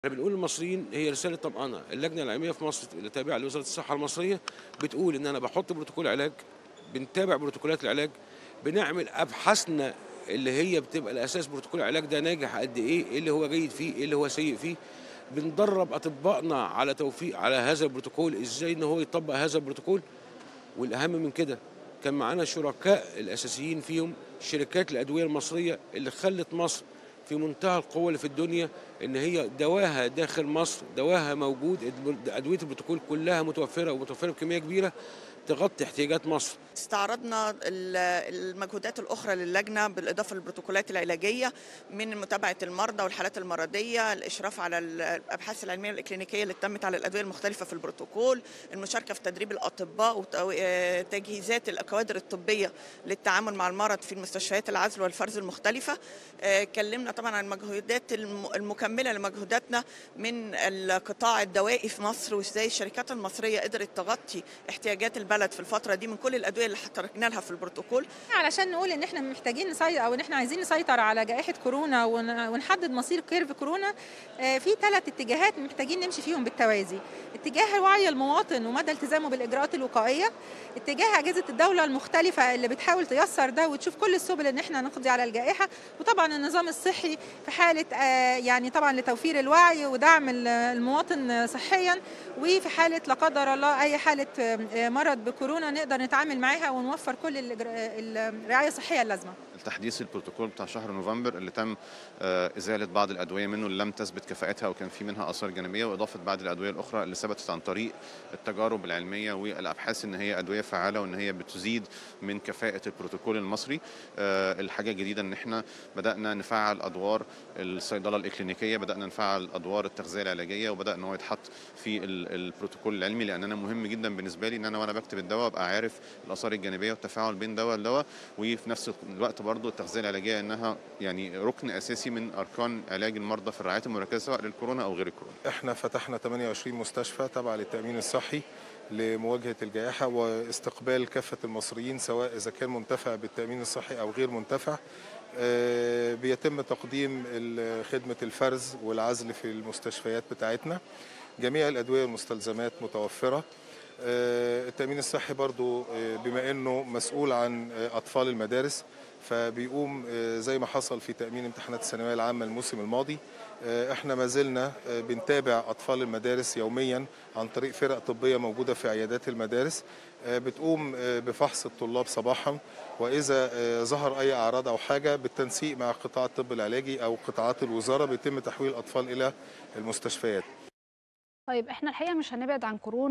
احنا بنقول للمصريين هي رساله طمأنة اللجنه العلميه في مصر اللي تابعه لوزاره الصحه المصريه بتقول ان انا بحط بروتوكول علاج بنتابع بروتوكولات العلاج بنعمل ابحاثنا اللي هي بتبقى الاساس بروتوكول العلاج ده ناجح قد ايه ايه اللي هو جيد فيه ايه اللي هو سيء فيه بندرب اطبائنا على توفيق على هذا البروتوكول ازاي ان هو يطبق هذا البروتوكول والاهم من كده كان معانا شركاء الاساسيين فيهم شركات الادويه المصريه اللي خلت مصر في منتهى القوه اللي في الدنيا ان هي دواها داخل مصر دواها موجود ادويه البروتوكول كلها متوفره ومتوفره بكميه كبيره تغطي احتياجات مصر استعرضنا ال- المجهودات الأخرى للجنة بالإضافة للبروتوكولات العلاجية من متابعة المرضى والحالات المرضية الإشراف على الأبحاث العلمية والإكلينيكية اللي تمت على الأدوية المختلفة في البروتوكول المشاركة في تدريب الأطباء وتجهيزات الكوادر الطبية للتعامل مع المرض في المستشفيات العزل والفرز المختلفة آه، اتكلمنا طبعا عن المجهودات الم- المكملة لمجهوداتنا من القطاع الدوائي في مصر وازاي الشركات المصرية قدرت تغطي احتياجات البلد في الفترة دي من كل الأدوية اللي تركنا لها في البروتوكول علشان نقول ان احنا محتاجين نسيطر او ان احنا عايزين نسيطر على جائحه كورونا ون- ونحدد مصير كيرف كورونا آه، في ثلاث اتجاهات محتاجين نمشي فيهم بالتوازي اتجاه وعي المواطن ومدى التزامه بالاجراءات الوقائيه اتجاه اجهزه الدوله المختلفه اللي بتحاول تيسر ده وتشوف كل السبل ان احنا نقضي على الجائحه وطبعا النظام الصحي في حاله آه، يعني طبعا لتوفير الوعي ودعم ال- المواطن صحيا وفي حاله لا قدر الله اي حاله آه، مرض بكورونا نقدر نتعامل معاها ونوفر كل الإجراء- الرعايه الصحيه اللازمه التحديث البروتوكول بتاع شهر نوفمبر اللي تم آه، ازاله بعض الادويه منه اللي لم تثبت كفاءتها وكان في منها اثار جانبيه واضافه بعض الادويه الاخرى اللي ثبتت عن طريق التجارب العلميه والابحاث ان هي ادويه فعاله وان هي بتزيد من كفاءه البروتوكول المصري آه، الحاجه الجديده ان احنا بدانا نفعل ادوار الصيدله الاكلينيكيه بدانا نفعل ادوار التغذيه العلاجيه وبدا ان هو يتحط في ال- البروتوكول العلمي لان انا مهم جدا بالنسبه لي ان انا وانا بكتب الدواء ابقى عارف الاثار الجانبيه والتفاعل بين دواء لدواء وفي نفس الوقت برضو التغذيه العلاجيه انها يعني ركن اساسي من اركان علاج المرضى في الرعايه المركزه سواء للكورونا او غير الكورونا احنا فتحنا 28 مستشفى تابعة للتأمين الصحي لمواجهة الجائحة واستقبال كافة المصريين سواء إذا كان منتفع بالتأمين الصحي أو غير منتفع آه، بيتم تقديم ال- خدمة الفرز والعزل في المستشفيات بتاعتنا جميع الأدوية والمستلزمات متوفرة آه، التأمين الصحي برضو آه، بما أنه مسؤول عن آه، أطفال المدارس فبيقوم آه، زي ما حصل في تأمين امتحانات الثانوية العامة الموسم الماضي آه، احنا ما زلنا آه، بنتابع أطفال المدارس يوميا عن طريق فرق طبية موجودة في عيادات المدارس آه، بتقوم آه، بفحص الطلاب صباحا وإذا آه، ظهر أي أعراض أو حاجة بالتنسيق مع قطاع الطب العلاجي أو قطاعات الوزارة بيتم تحويل الأطفال إلى المستشفيات طيب احنا الحقيقه مش هنبعد عن كورونا